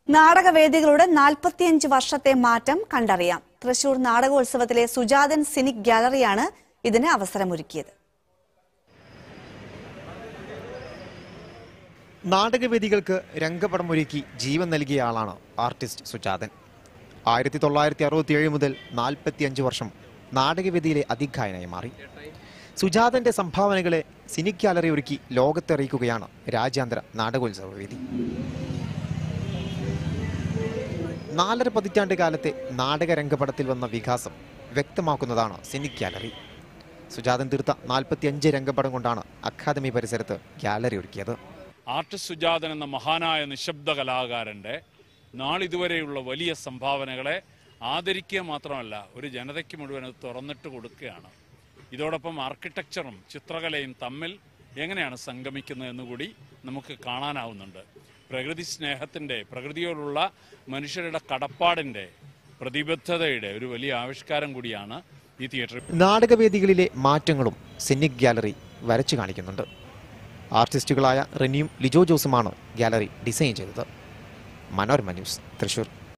നാടകവേദികളുടെ നാൽപ്പത്തിയഞ്ച് വർഷത്തെ മാറ്റം കണ്ടറിയാം തൃശൂർ നാടകോത്സവത്തിലെ സുജാതൻ സിനിക് ഗാലറിയാണ് ഇതിന് അവസരമൊരുക്കിയത് നാടകവേദികൾക്ക് രംഗപടമൊരുക്കി ജീവൻ നൽകിയ ആളാണ് ആർട്ടിസ്റ്റ് സുജാതൻ ആയിരത്തി തൊള്ളായിരത്തി അറുപത്തിയേഴ് മുതൽ നാൽപ്പത്തിയഞ്ച് വർഷം നാടകവേദിയിലെ അതിഗായനായി മാറി സുജാതന്റെ സംഭാവനകളെ സിനിക് ഗാലറി ഒരുക്കി ലോകത്തെ അറിയിക്കുകയാണ് രാജ്യാന്തര നാടകോത്സവ വേദി നാലര പതിറ്റാണ്ട് കാലത്തെ നാടക രംഗപടത്തിൽ വന്ന വികാസം വ്യക്തമാക്കുന്നതാണ് സിനിക് ഗാലറി സുജാതൻ തീർത്ത നാൽപ്പത്തിയഞ്ച് രംഗപടം കൊണ്ടാണ് അക്കാദമി പരിസരത്ത് ഗാലറി ഒരുക്കിയത് ആർട്ടിസ്റ്റ് സുജാതൻ എന്ന മഹാനായ നിശബ്ദ കലാകാരൻ്റെ നാളിതുവരെയുള്ള വലിയ സംഭാവനകളെ ആദരിക്കുക മാത്രമല്ല ഒരു ജനതയ്ക്ക് മുഴുവൻ അത് തുറന്നിട്ട് കൊടുക്കുകയാണ് ഇതോടൊപ്പം ആർക്കിടെക്ചറും ചിത്രകലയും തമ്മിൽ എങ്ങനെയാണ് സംഗമിക്കുന്നതെന്ന് കൂടി നമുക്ക് കാണാനാവുന്നുണ്ട് പ്രകൃതി സ്നേഹത്തിൻ്റെ പ്രകൃതിയോടുള്ള മനുഷ്യരുടെ കടപ്പാടിൻ്റെ പ്രതിബദ്ധതയുടെ ഒരു വലിയ ആവിഷ്കാരം കൂടിയാണ് ഈ തിയേറ്റർ നാടകവേദികളിലെ മാറ്റങ്ങളും സിനിക് ഗാലറി വരച്ചു കാണിക്കുന്നുണ്ട് ആർട്ടിസ്റ്റുകളായ റെനിയും ലിജോ ജോസുമാണ് ഗാലറി ഡിസൈൻ ചെയ്തത് മനോരമ ന്യൂസ് തൃശൂർ